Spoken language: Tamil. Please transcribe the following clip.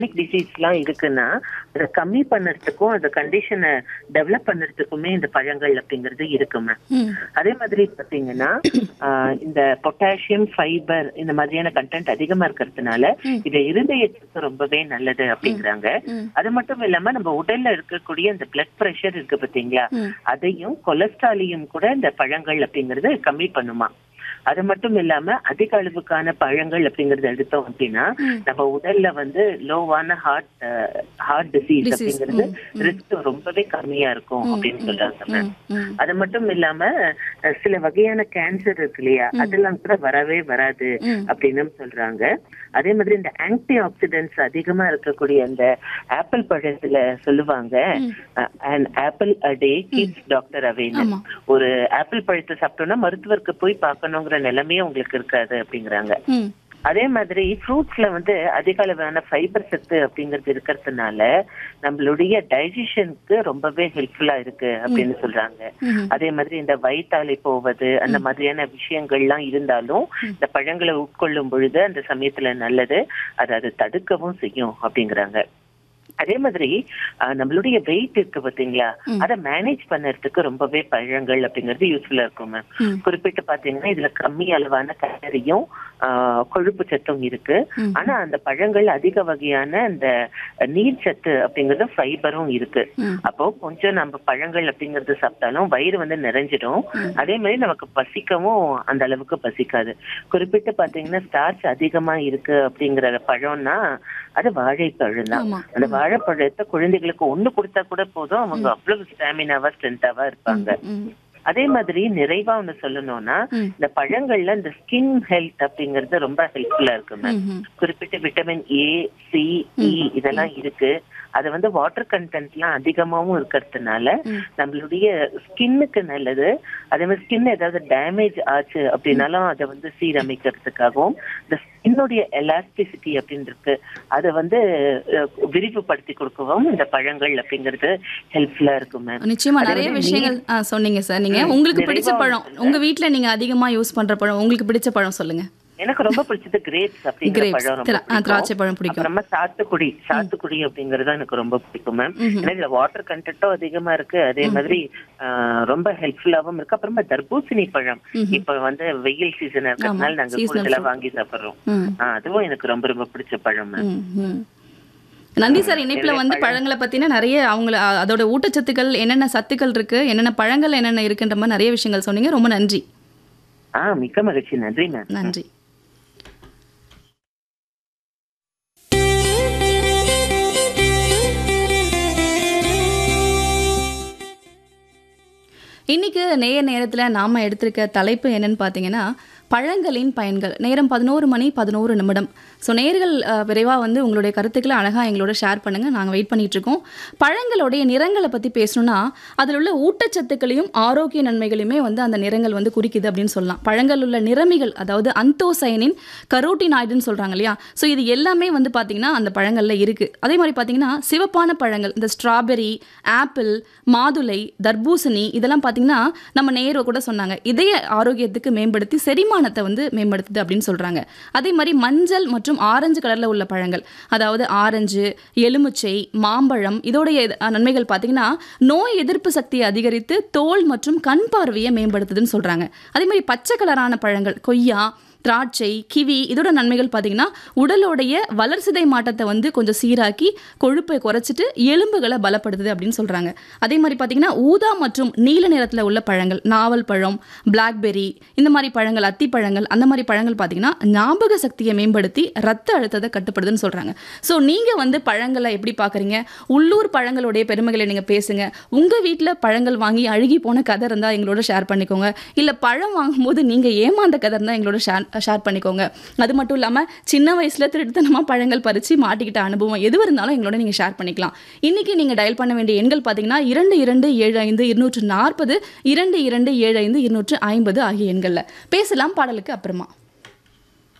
டிசீஸ்லாம் இருக்குன்னா அதை கம்மி பண்ணுறதுக்கும் அந்த கண்டிஷனை டெவலப் பண்ணுறதுக்குமே இந்த பழங்கள் அப்படிங்கிறது இருக்குமே ம் அதே மாதிரி பாத்தீங்கன்னா ஆஹ் இந்த பொட்டாசியம் ஃபைபர் இந்த மாதிரியான கண்டென்ட் அதிகமா இருக்கிறதுனால இது இருதயத்துக்கு ரொம்பவே நல்லது அப்படிங்கிறாங்க ம். அது மட்டும் இல்லாம நம்ம உடல்ல இருக்கக்கூடிய இந்த பிளட் பிரஷர் இருக்கு பாத்தீங்களா ம். அதையும் கொலஸ்ட்ராலையும் கூட இந்த பழங்கள் அப்படிங்கறது கம்மி பண்ணுமா அது மட்டும் இல்லாம அதிக அளவுக்கான பழங்கள் அப்படிங்கறது எடுத்தோம் அப்படின்னா நம்ம உடல்ல வந்து லோவான ஹார்ட் ஹார்ட் டிசீஸ் Disease. அப்படிங்கிறது ம், ரிஸ்க் ரொம்பவே கம்மியா இருக்கும் அப்படின்னு சொல்றாங்க ma'am. ம் ம் அது மட்டும் இல்லாம அஹ், சில வகையான கேன்சர் இருக்கு இல்லையா அதெல்லாம் கூட வரவே வராது ம். அப்படின்னு சொல்றாங்க அதே மாதிரி இந்த ஆன்டி ஆக்சிடென்ட்ஸ் அதிகமா இருக்கக்கூடிய அந்த ஆப்பிள் பழத்துல சொல்லுவாங்க and apple a day keeps doctor அவேன்னு ஆமா. ஒரு ஆப்பிள் பழத்தை சாப்பிட்டோம்னா மருத்துவருக்கு போய் பார்க்கணுங்கிற நிலைமையே உங்களுக்கு இருக்காது அப்படிங்கிறாங்க ம் அதே மாதிரி ஃப்ரூட்ஸ்ல வந்து அதிக அளவான ஃபைபர் சத்து அப்படிங்கிறது இருக்கிறதுனால நம்மளுடைய டைஜஷனுக்கு ரொம்பவே ஹெல்ப்ஃபுல்லா இருக்கு அப்படின்னு சொல்றாங்க ம்ஹும். அதே மாதிரி இந்த வயிற்றாலை போவது அந்த மாதிரியான விஷயங்கள்லாம் இருந்தாலும் இந்த பழங்களை உட்கொள்ளும் பொழுது அந்த சமயத்துல நல்லது அதை அது தடுக்கவும் செய்யும் அப்படிங்கிறாங்க அதே மாதிரி அஹ், நம்மளுடைய வெயிட் இருக்கு பாத்தீங்களா அதை மேனேஜ் பண்ணறதுக்கு ரொம்பவே பழங்கள் அப்படிங்கிறது யூஸ்ஃபுல்லா இருக்கும் மேம் ம். குறிப்பிட்டு பாத்தீங்கன்னா இதுல கம்மி அளவான கலரியும் ஆஹ், கொழுப்பு சத்தும் இருக்கு ம். ஆனா அந்த பழங்கள் அதிக வகையான அந்த நீர் சத்து அப்படிங்கறது ஃபைபரும் இருக்கு ம். அப்போ கொஞ்சம் நம்ம பழங்கள் அப்படிங்கறது சாப்பிட்டாலும் வயிறு வந்து நிறைஞ்சிடும் அதே மாதிரி நமக்கு பசிக்கவும் அந்த அளவுக்கு பசிக்காது குறிப்பிட்டு பாத்தீங்கன்னா ஸ்டார்ச் அதிகமா இருக்கு அப்படிங்கிற பழம்னா அது வாழைப்பழம் தான் ஆமா. அந்த வாழைப்பழத்தை குழந்தைகளுக்கு ஒண்ணு கொடுத்தா கூட போதும் அவங்க அவ்வளவு ஸ்டாமினாவா ஸ்ட்ரென்த்தாவா இருப்பாங்க ம் அதே மாதிரி நிறைவா ஒண்ணு சொல்லணும்னா ம். இந்த பழங்கள்ல இந்த ஸ்கின் ஹெல்த் அப்படிங்கறது ரொம்ப ஹெல்ப்ஃபுல்லா இருக்கு மேம் ம்ஹும். குறிப்பிட்ட விட்டமின் ஏ சி இ இதெல்லாம் இருக்கு அது வந்து வாட்டர் கண்டென்ட்லாம் அதிகமாவும் இருக்கிறதுனால நம்மளுடைய ஸ்கின்னுக்கு நல்லது அதே மாதிரி ஸ்கின் ஏதாவது டேமேஜ் ஆச்சு அப்படின்னாலும் அதை வந்து சீரமைக்கிறதுக்காகவும் இந்த ஸ்கின்னுடைய எலாஸ்டிசிட்டி அப்படின்னு இருக்கு அதை வந்து அஹ், விரிவுபடுத்தி கொடுக்கவும் இந்த பழங்கள் அப்படிங்கிறது ஹெல்ப்ஃபுல்லா இருக்கும் மேம் நிச்சயமா அதே நிறைய மாதிரி விஷயங்கள் ஆ, சொன்னீங்க சார் நீங்க உங்களுக்கு பிடிச்ச பழம் உங்க வீட்ல நீங்க அதிகமா யூஸ் பண்ற பழம் உங்களுக்கு பிடிச்ச பழம் சொல்லுங்க எனக்கு ரொம்ப பிடிச்சது கிரேப்ஸ் அப்படிங்கிற Grapes. பழம் ரொம்ப திரா- ஆ, பிடிக்கும். திராட்சை பழம் பிடிக்கும். அப்புறமா சாத்துக்குடி சாத்துக்குடி அப்படிங்கறது எனக்கு ரொம்ப பிடிக்கும் மேம் ஏன்னா இதுல வாட்டர் கண்டென்ட்டும் அதிகமா இருக்கு அதே மாதிரி ஆ, ரொம்ப ஹெல்ப்ஃபுல்லாவும் இருக்கு அப்புறமா தர்பூசணி பழம் இப்ப வந்து வெயில் சீசன் இருக்கிறதுனால நாங்க seasonal கூடுதலா வாங்கி சாப்பிடுறோம் ம் ஆ, அதுவும் எனக்கு ரொம்ப ரொம்ப பிடிச்ச பழம் மேம் ம், ம். நன்றி சார் இணைப்புல வந்து பழங்களை பத்தின நிறைய அவங்கள அ- அதோட ஊட்டச்சத்துக்கள் என்னென்ன சத்துக்கள் இருக்கு என்னென்ன பழங்கள் என்னென்ன இருக்குன்ற மாதிரி நிறைய விஷயங்கள் சொன்னீங்க ரொம்ப நன்றி ஆ மிக்க மகிழ்ச்சி நன்றி மேம் நன்றி இன்னைக்கு நேய நேரத்தில் நாம் எடுத்திருக்க தலைப்பு என்னன்னு பார்த்தீங்கன்னா பழங்களின் பயன்கள் நேரம் பதினோரு மணி பதினோரு நிமிடம் ஸோ நேர்கள் விரைவாக வந்து உங்களுடைய கருத்துக்களை அழகாக எங்களோட ஷேர் பண்ணுங்கள் நாங்கள் வெயிட் பண்ணிட்டு இருக்கோம் பழங்களுடைய நிறங்களை பற்றி பேசணும்னா அதில் உள்ள ஊட்டச்சத்துக்களையும் ஆரோக்கிய நன்மைகளையுமே வந்து அந்த நிறங்கள் வந்து குறிக்குது அப்படின்னு சொல்லலாம் பழங்கள் உள்ள நிறமிகள் அதாவது அந்தோசயனின் கரோட்டினாய்டுன்னு சொல்கிறாங்க இல்லையா ஸோ இது எல்லாமே வந்து பார்த்திங்கன்னா அந்த பழங்களில் இருக்குது அதே மாதிரி பார்த்திங்கன்னா சிவப்பான பழங்கள் இந்த ஸ்ட்ராபெரி ஆப்பிள் மாதுளை தர்பூசணி இதெல்லாம் பார்த்திங்கன்னா நம்ம நேரு கூட சொன்னாங்க இதய ஆரோக்கியத்துக்கு மேம்படுத்தி செரிமானத்தை வந்து மேம்படுத்துது அப்படின்னு சொல்கிறாங்க அதே மாதிரி மஞ்சள் மற்றும் ஆரஞ்சு கலரில் உள்ள பழங்கள் அதாவது ஆரஞ்சு எலுமிச்சை மாம்பழம் இதோடைய இது- அஹ் நன்மைகள் பார்த்திங்கன்னா நோய் எதிர்ப்பு சக்தியை அதிகரித்து தோல் மற்றும் கண் பார்வையை மேம்படுத்துதுன்னு சொல்கிறாங்க அதே மாதிரி பச்சை கலரான பழங்கள் கொய்யா திராட்சை கிவி இதோட நன்மைகள் பார்த்தீங்கன்னா உடலோடைய வளர்சிதை மாற்றத்தை வந்து கொஞ்சம் சீராக்கி கொழுப்பை குறைச்சிட்டு எலும்புகளை பலப்படுத்துது அப்படின்னு சொல்கிறாங்க அதே மாதிரி பார்த்தீங்கன்னா ஊதா மற்றும் நீல நிறத்தில் உள்ள பழங்கள் நாவல் பழம் பிளாக்பெர்ரி இந்த மாதிரி பழங்கள் அத்தி பழங்கள் அந்த மாதிரி பழங்கள் பார்த்தீங்கன்னா ஞாபக சக்தியை மேம்படுத்தி ரத்த அழுத்தத்தை கட்டுப்படுதுன்னு சொல்கிறாங்க ஸோ நீங்கள் வந்து பழங்களை எப்படி பார்க்குறீங்க உள்ளூர் பழங்களுடைய பெருமைகளை நீங்கள் பேசுங்க உங்கள் வீட்டில் பழங்கள் வாங்கி அழுகி போன கதை இருந்தால் எங்களோட ஷேர் பண்ணிக்கோங்க இல்லை பழம் வாங்கும்போது நீங்கள் ஏமாந்த கதை இருந்தால் எங்களோட ஷேர் ஷேர் பண்ணிக்கோங்க அது மட்டும் இல்லாமல் சின்ன வயசில் திருட்டுத்தனமாக பழங்கள் பறித்து மாட்டிக்கிட்ட அனுபவம் எது இருந்தாலும் எங்களோட நீங்கள் ஷேர் பண்ணிக்கலாம் இன்றைக்கி நீங்கள் டயல் பண்ண வேண்டிய எண்கள் பார்த்தீங்கன்னா இரண்டு இரண்டு ஏழு ஐந்து இருநூற்று நாற்பது இரண்டு இரண்டு ஏழு ஐந்து இருநூற்று ஐம்பது ஆகிய எண்களில் பேசலாம் பாடலுக்கு அப்புறமா